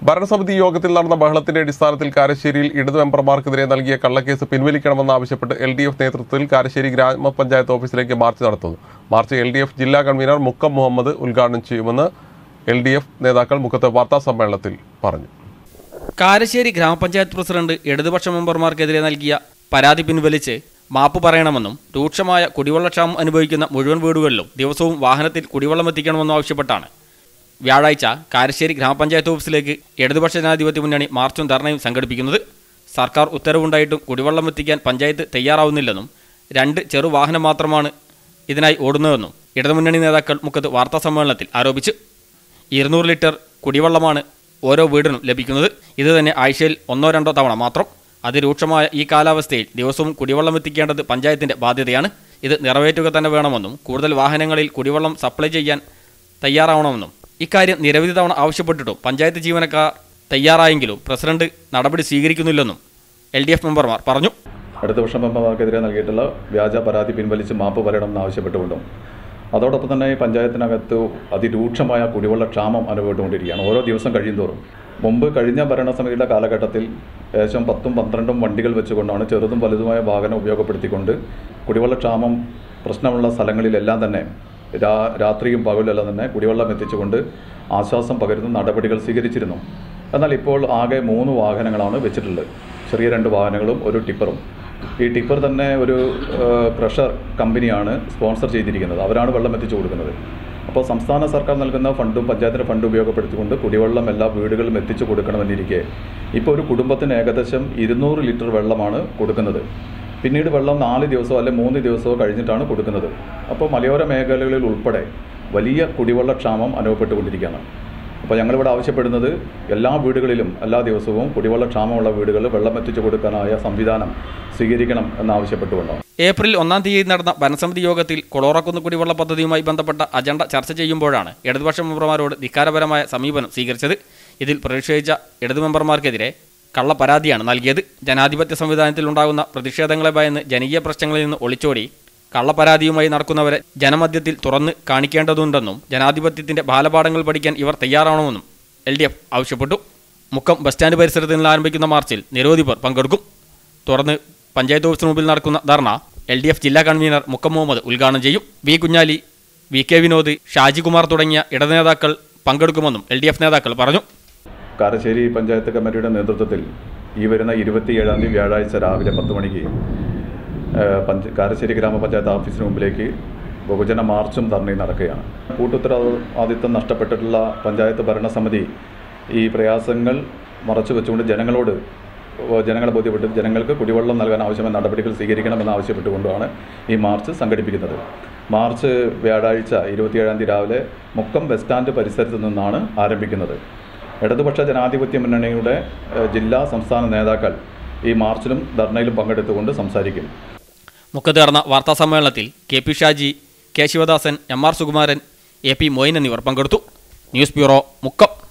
ഭരണസമിതി യോഗത്തിൽ നടന്ന ബഹളത്തിന്റെ അടിസ്ഥാനത്തിൽ കാരശ്ശേരിയിൽ ഇടതു മെമ്പർമാർക്കെതിരെ നൽകിയ കള്ളക്കേസ് പിൻവലിക്കണമെന്നാവശ്യപ്പെട്ട് എൽ ഡി എഫ് നേതൃത്വത്തിൽ കാരശ്ശേരി ഗ്രാമപഞ്ചായത്ത് ഓഫീസിലേക്ക് മാർച്ച് നടത്തുന്നു മാർച്ച് എൽ ഡി എഫ് ജില്ലാ കൺവീനർ മുക്കം മുഹമ്മദ് ഉദ്ഘാടനം ചെയ്യുമെന്ന് എൽ ഡി എഫ് നേതാക്കൾ മുഖത്ത് വാർത്താ സമ്മേളനത്തിൽ പറഞ്ഞു കാരശ്ശേരി ഗ്രാമപഞ്ചായത്ത് പ്രസിഡന്റ് ഇടതുപക്ഷ മെമ്പർമാർക്കെതിരെ നൽകിയ പരാതി പിൻവലിച്ച് മാപ്പ് പറയണമെന്നും രൂക്ഷമായ കുടിവെള്ളക്ഷാമം അനുഭവിക്കുന്ന മുഴുവൻ വീടുകളിലും ദിവസവും വാഹനത്തിൽ കുടിവെള്ളം എത്തിക്കണമെന്നും ആവശ്യപ്പെട്ടാണ് വ്യാഴാഴ്ച കാരശ്ശേരി ഗ്രാമപഞ്ചായത്ത് ഓഫീസിലേക്ക് ഇടതുപക്ഷ ജനാധിപത്യ മുന്നണി മാർച്ചും ധർണയും സംഘടിപ്പിക്കുന്നത് സർക്കാർ ഉത്തരവുണ്ടായിട്ടും കുടിവെള്ളം എത്തിക്കാൻ പഞ്ചായത്ത് തയ്യാറാവുന്നില്ലെന്നും രണ്ട് ചെറു വാഹനം മാത്രമാണ് ഇതിനായി ഓടുന്നതെന്നും ഇടതുമുന്നണി നേതാക്കൾ മുഖത്ത് വാർത്താ സമ്മേളനത്തിൽ ആരോപിച്ചു ഇരുന്നൂറ് ലിറ്റർ കുടിവെള്ളമാണ് ഓരോ വീടിനും ലഭിക്കുന്നത് ഇത് തന്നെ ആഴ്ചയിൽ ഒന്നോ രണ്ടോ തവണ മാത്രം അതിരൂക്ഷമായ ഈ കാലാവസ്ഥയിൽ ദിവസവും കുടിവെള്ളം എത്തിക്കേണ്ടത് പഞ്ചായത്തിന്റെ ബാധ്യതയാണ് ഇത് നിറവേറ്റുക തന്നെ വേണമെന്നും കൂടുതൽ വാഹനങ്ങളിൽ കുടിവെള്ളം സപ്ലൈ ചെയ്യാൻ തയ്യാറാവണമെന്നും ഇക്കാര്യം നിരവധി തവണ ആവശ്യപ്പെട്ടിട്ടും പഞ്ചായത്ത് ജീവനക്കാർ തയ്യാറായെങ്കിലും പ്രസിഡന്റ് നടപടി സ്വീകരിക്കുന്നില്ലെന്നും എൽ മെമ്പർമാർ പറഞ്ഞു ഇടതുപക്ഷ മെമ്പർമാർക്കെതിരെ നൽകിയിട്ടുള്ള വ്യാജ പരാതി പിൻവലിച്ച് മാപ്പ് പറയണമെന്ന് ആവശ്യപ്പെട്ടുകൊണ്ടും അതോടൊപ്പം തന്നെ ഈ പഞ്ചായത്തിനകത്ത് അതിരൂക്ഷമായ കുടിവെള്ള ക്ഷാമം അനുഭവപ്പെട്ടുകൊണ്ടിരിക്കുകയാണ് ഓരോ ദിവസം കഴിയുന്തോറും മുമ്പ് കഴിഞ്ഞ ഭരണസമിതിയുടെ കാലഘട്ടത്തിൽ ഏകദേശം പത്തും പന്ത്രണ്ടും വണ്ടികൾ വെച്ചുകൊണ്ടാണ് ചെറുതും വലുതുമായ വാഹനം ഉപയോഗപ്പെടുത്തിക്കൊണ്ട് കുടിവെള്ള ക്ഷാമം പ്രശ്നമുള്ള സ്ഥലങ്ങളിലെല്ലാം തന്നെ രാ രാത്രിയും പകലെല്ലാം തന്നെ കുടിവെള്ളം എത്തിച്ചുകൊണ്ട് ആശ്വാസം പകരുന്ന നടപടികൾ സ്വീകരിച്ചിരുന്നു എന്നാൽ ഇപ്പോൾ ആകെ മൂന്ന് വാഹനങ്ങളാണ് വെച്ചിട്ടുള്ളത് ചെറിയ രണ്ട് വാഹനങ്ങളും ഒരു ടിപ്പറും ഈ ടിപ്പർ തന്നെ ഒരു ക്രഷർ കമ്പനിയാണ് സ്പോൺസർ ചെയ്തിരിക്കുന്നത് അവരാണ് വെള്ളം എത്തിച്ചു കൊടുക്കുന്നത് അപ്പോൾ സംസ്ഥാന സർക്കാർ നൽകുന്ന ഫണ്ടും പഞ്ചായത്തിൻ്റെ ഫണ്ട് ഉപയോഗപ്പെടുത്തിക്കൊണ്ട് കുടിവെള്ളം എല്ലാ വീടുകളിലും എത്തിച്ചു കൊടുക്കണമെന്നിരിക്കെ ഇപ്പോൾ ഒരു കുടുംബത്തിന് ഏകദേശം ഇരുന്നൂറ് ലിറ്റർ വെള്ളമാണ് കൊടുക്കുന്നത് പിന്നീട് വെള്ളം നാല് ദിവസമോ അല്ലെങ്കിൽ മൂന്ന് ദിവസമോ കഴിഞ്ഞിട്ടാണ് കൊടുക്കുന്നത് അപ്പോൾ മലയോര മേഖലകളിൽ ഉൾപ്പെടെ വലിയ കുടിവെള്ള ക്ഷാമം അനുഭവപ്പെട്ടുകൊണ്ടിരിക്കുകയാണ് അപ്പോൾ ഞങ്ങളിവിടെ ആവശ്യപ്പെടുന്നത് എല്ലാ വീടുകളിലും എല്ലാ ദിവസവും കുടിവെള്ള ക്ഷാമമുള്ള വീടുകളിൽ വെള്ളം എത്തിച്ചു കൊടുക്കാനായ സംവിധാനം സ്വീകരിക്കണം എന്നാവശ്യപ്പെട്ടുകൊണ്ടാണ് ഏപ്രിൽ ഒന്നാം തീയതി നടന്ന ഭരണസമിതി യോഗത്തിൽ കൊളോറക്കുന്ന് കുടിവെള്ള പദ്ധതിയുമായി ബന്ധപ്പെട്ട അജണ്ട ചർച്ച ചെയ്യുമ്പോഴാണ് ഇടതുപക്ഷ മെമ്പർമാരോട് ധിക്കാരപരമായ സമീപനം സ്വീകരിച്ചത് ഇതിൽ പ്രതിഷേധിച്ച ഇടതു മെമ്പർമാർക്കെതിരെ കള്ള പരാതിയാണ് നൽകിയത് ജനാധിപത്യ സംവിധാനത്തിൽ ഉണ്ടാകുന്ന പ്രതിഷേധങ്ങളെ ഭയന്ന് ജനകീയ പ്രശ്നങ്ങളിൽ നിന്ന് ഒളിച്ചോടി കള്ളപ്പരാതിയുമായി നടക്കുന്നവരെ ജനമധ്യത്തിൽ തുറന്ന് കാണിക്കേണ്ടതുണ്ടെന്നും ജനാധിപത്യത്തിന്റെ ബാലപാഠങ്ങൾ പഠിക്കാൻ ഇവർ തയ്യാറാവണമെന്നും എൽ ഡി എഫ് ആവശ്യപ്പെട്ടു മുക്കം ബസ് സ്റ്റാൻഡ് പരിസരത്ത് നിന്ന് ആരംഭിക്കുന്ന മാർച്ചിൽ നിരവധി പേർ പങ്കെടുക്കും തുടർന്ന് പഞ്ചായത്ത് ഓഫീസിന് മുമ്പിൽ നടക്കുന്ന ധർണ എൽ ഡി എഫ് ജില്ലാ കൺവീനർ മുക്കം മുഹമ്മദ് ഉദ്ഘാടനം ചെയ്യും V Kunhali V K Vinod Shajikumar തുടങ്ങിയ ഇടനേതാക്കൾ പങ്കെടുക്കുമെന്നും എൽ ഡി എഫ് നേതാക്കൾ പറഞ്ഞു കാരശ്ശേരി പഞ്ചായത്ത് കമ്മിറ്റിയുടെ നേതൃത്വത്തിൽ ഈ വരുന്ന ഇരുപത്തിയേഴാം തീയതി വ്യാഴാഴ്ച രാവിലെ പത്ത് മണിക്ക് ഏഹ്, പഞ്ച കാരശ്ശേരി ഗ്രാമപഞ്ചായത്ത് ഓഫീസിന് മുമ്പിലേക്ക് ബഹുജന മാർച്ചും ധർണയും നടക്കുകയാണ് കൂട്ടുത്തരവാദിത്വം നഷ്ടപ്പെട്ടിട്ടുള്ള പഞ്ചായത്ത് ഭരണസമിതി ഈ പ്രയാസങ്ങൾ മറച്ചു വെച്ചുകൊണ്ട് ജനങ്ങളോട് ഓ, ജനങ്ങളെ ബോധ്യപ്പെട്ട് ജനങ്ങൾക്ക് കുടിവെള്ളം നൽകാൻ ആവശ്യമായ നടപടികൾ സ്വീകരിക്കണമെന്ന് ആവശ്യപ്പെട്ടുകൊണ്ടാണ് ഈ മാർച്ച് സംഘടിപ്പിക്കുന്നത് മാർച്ച് വ്യാഴാഴ്ച ഇരുപത്തിയേഴാം തീയതി രാവിലെ മുക്കം ബസ് സ്റ്റാൻഡ് പരിസരത്ത് നിന്നാണ് ആരംഭിക്കുന്നത് ഇടതുപക്ഷ ജനാധിപത്യ മുന്നണിയുടെ ഏഹ്, ജില്ലാ സംസ്ഥാന നേതാക്കൾ ഈ മാർച്ചിലും ധർണയിലും പങ്കെടുത്തുകൊണ്ട് സംസാരിക്കും മുക്കത്ത് നടന്ന വാർത്താ സമ്മേളനത്തിൽ K P Shaji K Sivadasan M R Sukumaran A P Moin എന്നിവർ പങ്കെടുത്തു ന്യൂസ് ബ്യൂറോ മുക്കം